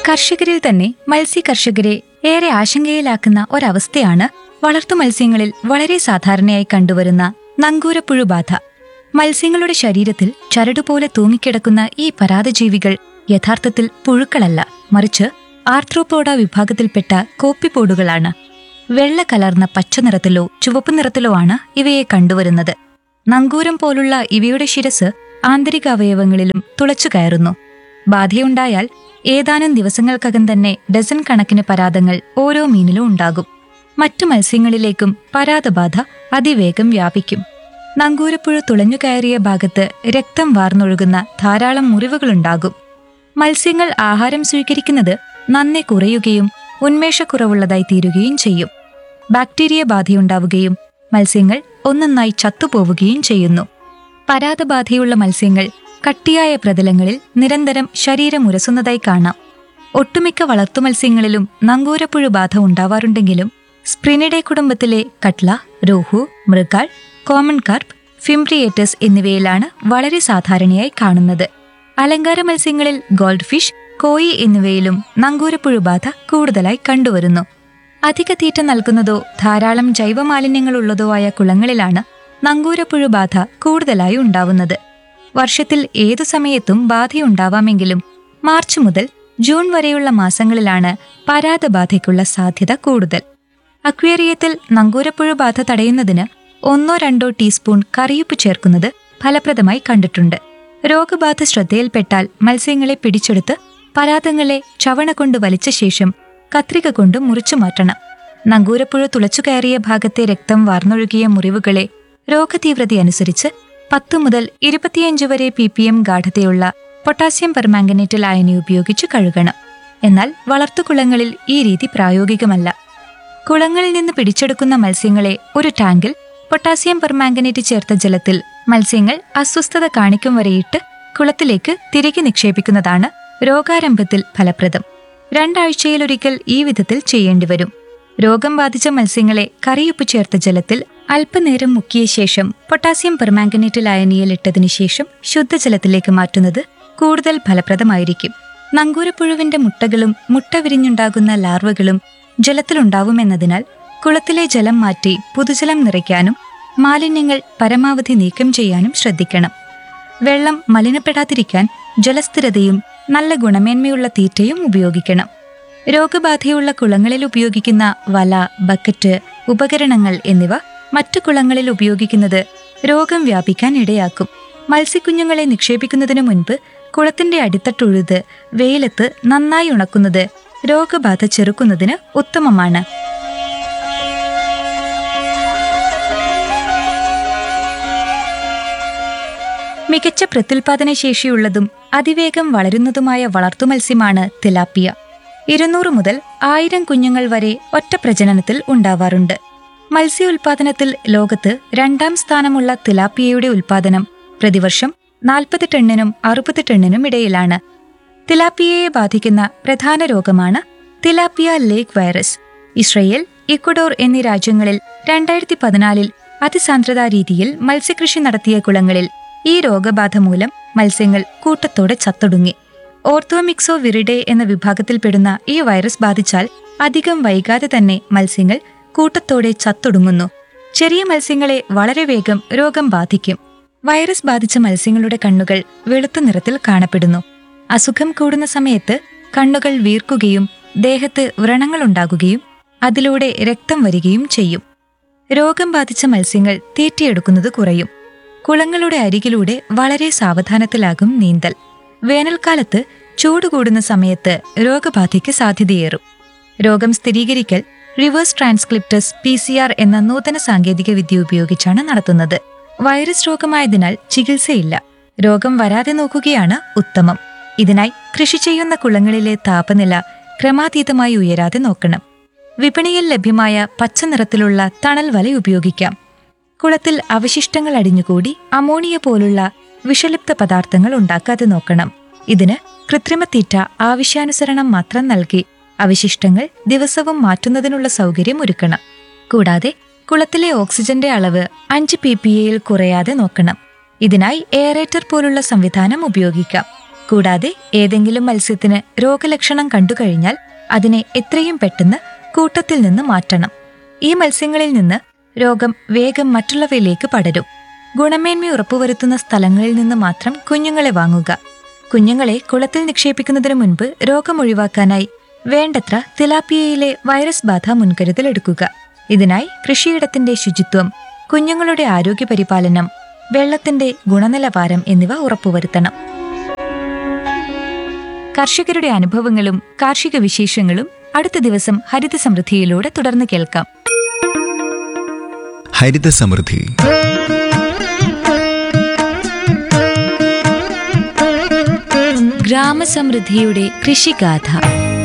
കർഷകരിൽ തന്നെ മത്സ്യ കർഷകരെ ഏറെ ആശങ്കയിലാക്കുന്ന ഒരവസ്ഥയാണ് വളർത്തു മത്സ്യങ്ങളിൽ വളരെ സാധാരണയായി കണ്ടുവരുന്ന നങ്കൂരപ്പുഴു ബാധ മത്സ്യങ്ങളുടെ ശരീരത്തിൽ ചരടുപോലെ തൂങ്ങിക്കിടക്കുന്ന ഈ പരാതജീവികൾ യഥാർത്ഥത്തിൽ പുഴുക്കളല്ല മറിച്ച് ആർത്രോപോഡ വിഭാഗത്തിൽപ്പെട്ട കോപ്പിപ്പോടുകളാണ് വെള്ള കലർന്ന പച്ച നിറത്തിലോ ചുവപ്പ് നിറത്തിലോ ആണ് ഇവയെ കണ്ടുവരുന്നത് നങ്കൂരം പോലുള്ള ഇവയുടെ ശിരസ് ആന്തരിക അവയവങ്ങളിലും തുളച്ചു കയറുന്നു ബാധയുണ്ടായാൽ ഏതാനും ദിവസങ്ങൾക്കകം തന്നെ ഡസൻ കണക്കിന് പരാതങ്ങൾ ഓരോ മീനിലും ഉണ്ടാകും മറ്റു മത്സ്യങ്ങളിലേക്കും പരാതബാധ അതിവേഗം വ്യാപിക്കും നങ്കൂരപ്പുഴ തുളഞ്ഞു കയറിയ ഭാഗത്ത് രക്തം വാർന്നൊഴുകുന്ന ധാരാളം മുറിവുകളുണ്ടാകും മത്സ്യങ്ങൾ ആഹാരം സ്വീകരിക്കുന്നത് നന്നെ കുറയുകയും ഉന്മേഷക്കുറവുള്ളതായി തീരുകയും ചെയ്യും ബാക്ടീരിയ ബാധയുണ്ടാവുകയും മത്സ്യങ്ങൾ ഒന്നൊന്നായി ചത്തുപോവുകയും ചെയ്യുന്നു പരാതബാധയുള്ള മത്സ്യങ്ങൾ കട്ടിയായ പ്രതലങ്ങളിൽ നിരന്തരം ശരീരം ഉരസുന്നതായി കാണാം ഒട്ടുമിക്ക വളർത്തുമത്സ്യങ്ങളിലും നങ്കൂരപ്പുഴു ബാധ ഉണ്ടാവാറുണ്ടെങ്കിലും സ്പ്രിനിഡെ കുടുംബത്തിലെ കട്ല രോഹു മൃഗാൾ കോമൺ കാർപ്പ് ഫിംബ്രിയേറ്റസ് എന്നിവയിലാണ് വളരെ സാധാരണയായി കാണുന്നത് അലങ്കാര മത്സ്യങ്ങളിൽ ഗോൾഡ് ഫിഷ് കോയി എന്നിവയിലും നങ്കൂരപ്പുഴു ബാധ കൂടുതലായി കണ്ടുവരുന്നു അധിക തീറ്റ നൽകുന്നതോ ധാരാളം ജൈവമാലിന്യങ്ങളുള്ളതോ ആയ കുളങ്ങളിലാണ് നങ്കൂരപ്പുഴു ബാധ കൂടുതലായി ഉണ്ടാവുന്നത് വർഷത്തിൽ ഏതു സമയത്തും ബാധയുണ്ടാവാമെങ്കിലും മാർച്ച് മുതൽ ജൂൺ വരെയുള്ള മാസങ്ങളിലാണ് പരാതബാധയ്ക്കുള്ള സാധ്യത കൂടുതൽ അക്വേറിയത്തിൽ നങ്കൂരപ്പുഴു ബാധ തടയുന്നതിന് ഒന്നോ രണ്ടോ ടീസ്പൂൺ കറിയുപ്പ് ചേർക്കുന്നത് ഫലപ്രദമായി കണ്ടിട്ടുണ്ട് രോഗബാധ ശ്രദ്ധയിൽപ്പെട്ടാൽ മത്സ്യങ്ങളെ പിടിച്ചെടുത്ത് പരാതങ്ങളെ ചവണ കൊണ്ട് വലിച്ച ശേഷം കത്രിക കൊണ്ട് മുറിച്ചു മാറ്റണം നങ്കൂരപ്പുഴ തുളച്ചു കയറിയ ഭാഗത്തെ രക്തം വാർന്നൊഴുകിയ മുറിവുകളെ രോഗതീവ്രതയനുസരിച്ച് പത്ത് മുതൽ ഇരുപത്തിയഞ്ച് വരെ പി പി എം ഗാഠതയുള്ള പൊട്ടാസ്യം പെർമാംഗനേറ്റ് ലായനി ഉപയോഗിച്ച് കഴുകണം എന്നാൽ വളർത്തുകുളങ്ങളിൽ ഈ രീതി പ്രായോഗികമല്ല കുളങ്ങളിൽ നിന്ന് പിടിച്ചെടുക്കുന്ന മത്സ്യങ്ങളെ ഒരു ടാങ്കിൽ പൊട്ടാസ്യം പെർമാംഗനേറ്റ് ചേർത്ത ജലത്തിൽ മത്സ്യങ്ങൾ അസ്വസ്ഥത കാണിക്കും വരെയിട്ട് കുളത്തിലേക്ക് തിരികെ നിക്ഷേപിക്കുന്നതാണ് രോഗാരംഭത്തിൽ ഫലപ്രദം രണ്ടാഴ്ചയിലൊരിക്കൽ ഈ വിധത്തിൽ ചെയ്യേണ്ടി വരും രോഗം ബാധിച്ച മത്സ്യങ്ങളെ കറിയുപ്പ് ചേർത്ത ജലത്തിൽ അല്പനേരം മുക്കിയ ശേഷം പൊട്ടാസ്യം പെർമാംഗനേറ്റ് ലായനിയിൽ ഇട്ടതിനു ശേഷം ശുദ്ധജലത്തിലേക്ക് മാറ്റുന്നത് കൂടുതൽ ഫലപ്രദമായിരിക്കും നങ്കൂരപ്പുഴുവിന്റെ മുട്ടകളും മുട്ട വിരിഞ്ഞുണ്ടാകുന്ന ലാർവകളും ജലത്തിലുണ്ടാവുമെന്നതിനാൽ കുളത്തിലെ ജലം മാറ്റി പുതുജലം നിറയ്ക്കാനും മാലിന്യങ്ങൾ പരമാവധി നീക്കം ചെയ്യാനും ശ്രദ്ധിക്കണം വെള്ളം മലിനപ്പെടാതിരിക്കാൻ ജലസ്ഥിരതയും നല്ല ഗുണമേന്മയുള്ള തീറ്റയും ഉപയോഗിക്കണം രോഗബാധയുള്ള കുളങ്ങളിൽ ഉപയോഗിക്കുന്ന വല ബക്കറ്റ് ഉപകരണങ്ങൾ എന്നിവ മറ്റു കുളങ്ങളിൽ ഉപയോഗിക്കുന്നത് രോഗം വ്യാപിക്കാൻ ഇടയാക്കും മത്സ്യക്കുഞ്ഞുങ്ങളെ നിക്ഷേപിക്കുന്നതിനു മുൻപ് കുളത്തിന്റെ അടിത്തട്ടുഴുത് വെയിലത്ത് നന്നായി ഉണക്കുന്നത് രോഗബാധ ചെറുക്കുന്നതിന് ഉത്തമമാണ് മികച്ച പ്രത്യുൽപാദന ശേഷിയുള്ളതും അതിവേഗം വളരുന്നതുമായ വളർത്തുമത്സ്യമാണ് തിലാപ്പിയ ഇരുന്നൂറ് മുതൽ ആയിരം കുഞ്ഞുങ്ങൾ വരെ ഒറ്റ പ്രജനനത്തിൽ ഉണ്ടാവാറുണ്ട് മത്സ്യ ഉൽപാദനത്തിൽ ലോകത്ത് രണ്ടാം സ്ഥാനമുള്ള തിലാപ്പിയയുടെ ഉൽപാദനം പ്രതിവർഷം നാൽപ്പത് ടണ്ണിനും അറുപത് ടണ്ണിനും ഇടയിലാണ് തിലാപ്പിയയെ ബാധിക്കുന്ന പ്രധാന രോഗമാണ് tilapia lake virus Israel Ecuador എന്നീ രാജ്യങ്ങളിൽ രണ്ടായിരത്തി പതിനാലിൽ അതിസാന്ദ്രതാ രീതിയിൽ മത്സ്യകൃഷി നടത്തിയ കുളങ്ങളിൽ ഈ രോഗബാധ മൂലം മത്സ്യങ്ങൾ കൂട്ടത്തോടെ ചത്തൊടുങ്ങി ഓർത്തോമിക്സോ വിറിഡെ എന്ന വിഭാഗത്തിൽപ്പെടുന്ന ഈ വൈറസ് ബാധിച്ചാൽ അധികം വൈകാതെ തന്നെ മത്സ്യങ്ങൾ കൂട്ടത്തോടെ ചത്തൊടുങ്ങുന്നു ചെറിയ മത്സ്യങ്ങളെ വളരെ വേഗം രോഗം ബാധിക്കും വൈറസ് ബാധിച്ച മത്സ്യങ്ങളുടെ കണ്ണുകൾ വെളുത്ത നിറത്തിൽ കാണപ്പെടുന്നു അസുഖം കൂടുന്ന സമയത്ത് കണ്ണുകൾ വീർക്കുകയും ദേഹത്ത് വ്രണങ്ങളുണ്ടാകുകയും അതിലൂടെ രക്തം വരികയും ചെയ്യും രോഗം ബാധിച്ച മത്സ്യങ്ങൾ തീറ്റിയെടുക്കുന്നത് കുറയും കുളങ്ങളുടെ അരികിലൂടെ വളരെ സാവധാനത്തിലാകും നീന്തൽ വേനൽക്കാലത്ത് ചൂട് കൂടുന്ന സമയത്ത് രോഗബാധയ്ക്ക് സാധ്യതയേറും രോഗം സ്ഥിരീകരിക്കൽ reverse transcriptase P C R എന്ന നൂതന സാങ്കേതിക വിദ്യ ഉപയോഗിച്ചാണ് നടത്തുന്നത് വൈറസ് രോഗമായതിനാൽ ചികിത്സയില്ല രോഗം വരാതെ നോക്കുകയാണ് ഉത്തമം ഇതിനായി കൃഷി ചെയ്യുന്ന കുളങ്ങളിലെ താപനില ക്രമാതീതമായി ഉയരാതെ നോക്കണം വിപണിയിൽ ലഭ്യമായ പച്ച നിറത്തിലുള്ള തണൽ വല ഉപയോഗിക്കാം കുളത്തിൽ അവശിഷ്ടങ്ങൾ അടിഞ്ഞുകൂടി അമോണിയ പോലുള്ള വിഷലിപ്ത പദാർത്ഥങ്ങൾ ഉണ്ടാക്കാതെ നോക്കണം ഇതിന് കൃത്രിമ തീറ്റ ആവശ്യാനുസരണം മാത്രം നൽകി അവശിഷ്ടങ്ങൾ ദിവസവും മാറ്റുന്നതിനുള്ള സൗകര്യം ഒരുക്കണം കൂടാതെ കുളത്തിലെ ഓക്സിജന്റെ അളവ് അഞ്ച് പി പി എയിൽ കുറയാതെ നോക്കണം ഇതിനായി എയറേറ്റർ പോലുള്ള സംവിധാനം ഉപയോഗിക്കാം കൂടാതെ ഏതെങ്കിലും മത്സ്യത്തിന് രോഗലക്ഷണം കണ്ടുകഴിഞ്ഞാൽ അതിനെ എത്രയും പെട്ടെന്ന് കൂട്ടത്തിൽ നിന്ന് മാറ്റണം ഈ മത്സ്യങ്ങളിൽ നിന്ന് രോഗം വേഗം മറ്റുള്ളവയിലേക്ക് പടരും ഗുണമേന്മ ഉറപ്പുവരുത്തുന്ന സ്ഥലങ്ങളിൽ നിന്ന് മാത്രം കുഞ്ഞുങ്ങളെ വാങ്ങുക കുഞ്ഞുങ്ങളെ കുളത്തിൽ നിക്ഷേപിക്കുന്നതിന് മുൻപ് രോഗം ഒഴിവാക്കാനായി വേണ്ടത്ര തിലാപ്പിയയിലെ വൈറസ് ബാധ മുൻകരുതലെടുക്കുക ഇതിനായി കൃഷിയിടത്തിന്റെ ശുചിത്വം കുഞ്ഞുങ്ങളുടെ ആരോഗ്യ പരിപാലനം വെള്ളത്തിന്റെ ഗുണനിലവാരം എന്നിവ ഉറപ്പുവരുത്തണം കർഷകരുടെ അനുഭവങ്ങളും കാർഷിക വിശേഷങ്ങളും അടുത്ത ദിവസം ഹരിത സമൃദ്ധിയിലൂടെ തുടർന്ന് കേൾക്കാം ഹരിത സമൃദ്ധി ഗ്രാമസമൃദ്ധിയുടെ കൃഷിഗാഥ